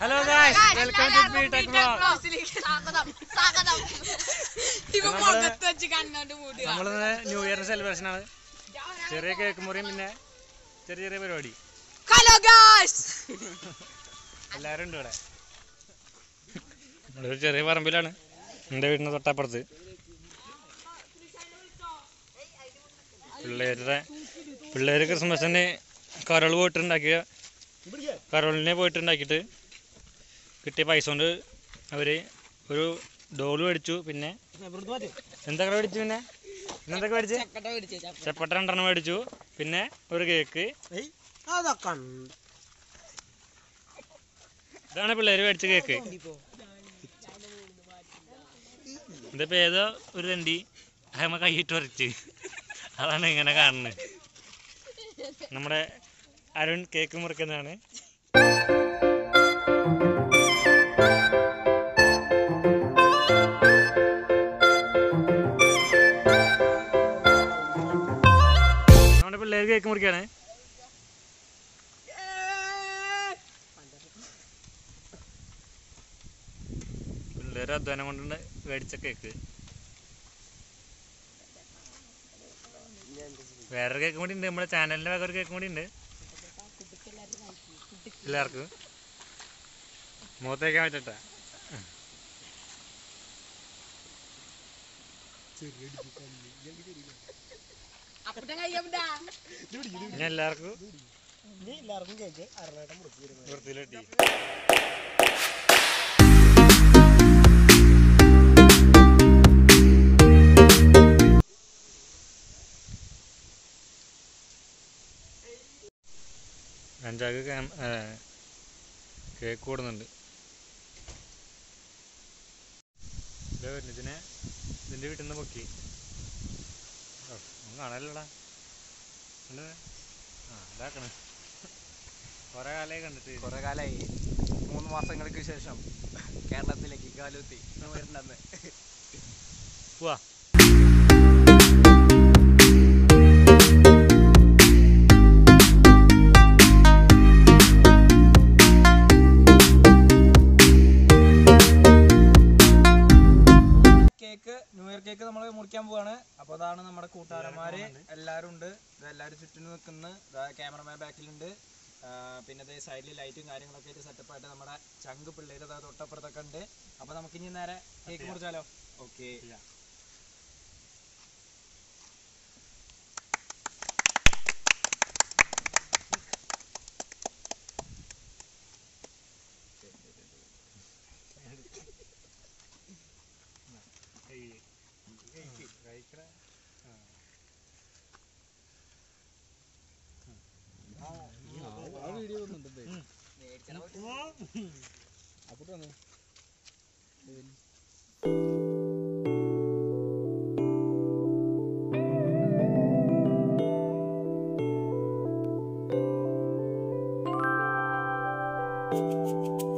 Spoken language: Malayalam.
Hello guys welcome to P tech vlog സ്വാഗതം സ്വാഗതം ഇവ നമ്മള് മുഖത്ത് വെച്ച് കണ്ണോണ്ട് മൂടുക നമ്മളിന്ന് ന്യൂ ഇയർ സെലിബ്രേഷൻ ആണ് ചെറിയ കേക്ക് മുറിയും പിന്നെ ചെറിയ ചെറിയ പരിപാടി ഹലോ ഗായ്സ് എല്ലാവരും ഉണ്ട് ഇവിടെ നമ്മളൊരു ചെറിയ പറമ്പിലാണ് എൻ്റെ വീടിന് തൊട്ടപ്പുറത്ത് പിള്ളേരുടെ പിള്ളേര് ക്രിസ്മസിന് കരോൾ പോയിട്ടുണ്ടാക്കിയ കരോളിനെ പോയിട്ടുണ്ടാക്കിയിട്ട് കിട്ടിയ പൈസ കൊണ്ട് അവര് ഒരു ഡോള് മേടിച്ചു പിന്നെ എന്തൊക്കെ മേടിച്ചു പിന്നെ എന്തൊക്കെ മേടിച്ചു ചപ്പട്ട രണ്ടെണ്ണം മേടിച്ചു പിന്നെ ഒരു കേക്ക് ഇതാണ് പിള്ളേര് മേടിച്ച കേക്ക് ഇതിപ്പോ ഏതോ ഒരു രണ്ടി അമ്മ കൈയിട്ട് വരച്ച് അതാണ് ഇങ്ങനെ കാണുന്നത് നമ്മുടെ അരുൺ കേക്ക് മുറിക്കുന്നതാണ് നമ്മുടെ പിള്ളേർ കേക്ക് മുറിക്കാണ് പിള്ളേർ അധ്വാനം കൊണ്ട് മേടിച്ച കേക്ക് വേറൊരു കേക്ക് കൂടി ഉണ്ട് നമ്മുടെ ചാനലിന്റെ വേറെ ഒരു കേക്ക് കൂടി ഉണ്ട് എല്ലാവർക്കും മുഖത്തേക്കാൻ പറ്റട്ടെ അപ്പുറത്തെ കയ്യണ്ടാ ഞാൻ എല്ലാവർക്കും എല്ലാവർക്കും കേക്ക് അരളേട്ടം മുറിച്ചിരുന്നു വൃത്തിയിലെട്ടി അഞ്ചാക്ക് ക്യാം- ഏ, കേക്ക് കൂടുന്നുണ്ട് ഇതേ വരുന്നു. ഇതിനെ ഇതിന്റെ വീട്ടിൽ നിന്ന് പൊക്കി ഓ, ഒന്നും കാണാനില്ലടാ കണ്ടത്? ആ ഇതാക്കണ കൊറേ കാലമായി കണ്ടിട്ട് കുറെ കാലമായി മൂന്ന് മാസങ്ങൾക്ക് ശേഷം കേരളത്തിലേക്ക് കാലൂത്തി വരുന്നത് പോവാ കേക്ക് ന്യൂ ഇയർ കേക്ക് നമ്മൾ മുറിക്കാൻ പോവാണ് അപ്പോൾ അതാണ് നമ്മുടെ കൂട്ടുകാരന്മാര് എല്ലാവരും ഉണ്ട് ഇത് എല്ലാവരും ചുറ്റിനും നിൽക്കുന്നു ക്യാമറമാൻ ബാക്കിലുണ്ട് ആ, പിന്നെ ഇതേ സൈഡിൽ ലൈറ്റും കാര്യങ്ങളൊക്കെ ആയിട്ട് സെറ്റപ്പ് ആയിട്ട് നമ്മുടെ ചങ്ക് പിള്ളേര് ദാ തൊട്ടപ്പുറത്തൊക്കെ ഉണ്ട് അപ്പോൾ നമുക്ക് ഇനി നേരെ കേക്ക് മുറിച്ചാലോ ഓക്കെ ആ